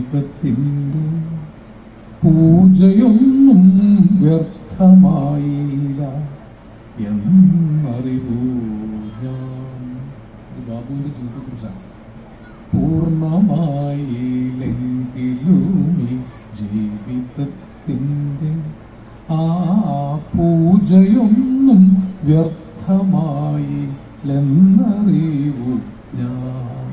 ജീവിതത്തിൻ്റെ പൂജയൊന്നും വ്യർത്ഥമായില്ല എന്നറിവൂ ഞാൻ ഇത് ബാബുവിന്റെ ജീവിതത്തെക്കുറിച്ചാണ് പൂർണ്ണമായില്ലെങ്കിലും ഈ ജീവിതത്തിൻ്റെ ആ പൂജയൊന്നും വ്യർത്ഥമായില്ലെന്നറിവു ഞാൻ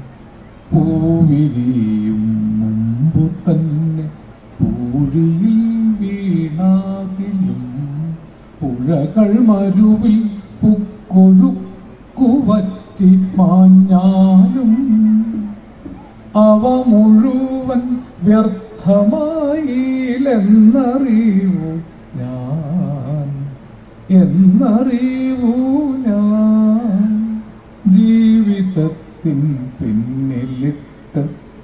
പൂവിരിയും മുമ്പു തന്നെ പൂഴിയിൽ വീണാകിലും പുഴകൾ മരുവിൽ പുക്കൊഴുക്കുവറ്റി മാഞ്ഞാലും അവ മുഴുവൻ വ്യർത്ഥമായില്ലെന്നറിവു ഞാൻ എന്നറിവു ഞാൻ ജീവിതത്തിൻ പിന്നിലിട്ട്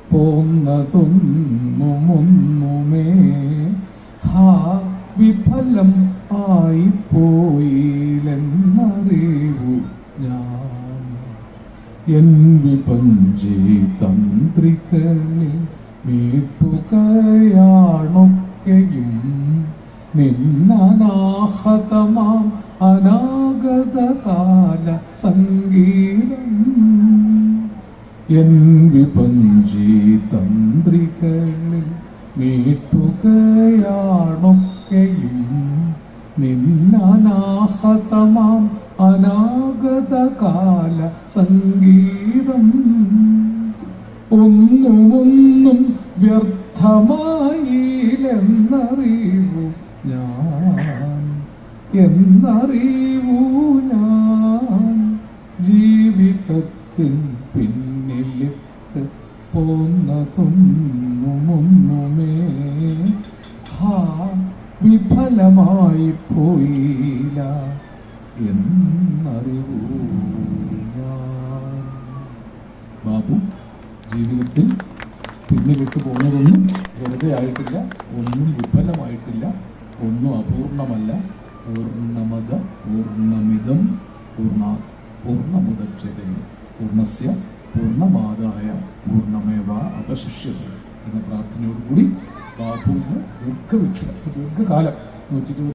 പോന്നതൊന്നുമൊന്നുമേ ഹാ വിഫലം ആയിപ്പോയില്ലെന്നറിവു ഞാൻ എൻ വിപഞ്ചി തന്ത്രികളിൽ മീട്ടുകയാണൊക്കെയും നിന്നനാഹതമാം അനാഗതകാല സംഗീതം എൻ വിപഞ്ചി തന്ത്രികളിൽ മീട്ടുകയാണൊക്കെയും നിന്നനാഹതമാം അനാഗതകാല സംഗീതം ഒന്നുമൊന്നും വ്യർത്ഥമായില്ലെന്നറിവു ഞാൻ എന്നറിവു ഞാൻ ജീവിതത്തിൽ പിന്നിലിട്ട് പോന്നതൊന്നുമൊന്നുമേ ഹാ വിഫലമായി പോയില്ല എന്നറിവൂ ഞാൻ ബാബു ജീവിതത്തിൽ പിന്നിലിട്ട് പോകുന്നതൊന്നും വെറുതെ ആയിട്ടില്ല ഒന്നും വിഫലമായിട്ടില്ല ഒന്നും അപൂർണമല്ല പൂർണ്ണമത പൂർണ്ണമിതം പൂർണ്ണ പൂർണ്ണമുദച്ഛതേ പൂർണ്ണസ്യ പൂർണ്ണമാതായ പൂർണ്ണമേവ അവശിഷ്യത എന്ന പ്രാർത്ഥനയോടുകൂടി ബാബുവിന് ദീർഘവീക്ഷണം ദീർഘകാലം നൂറ്റി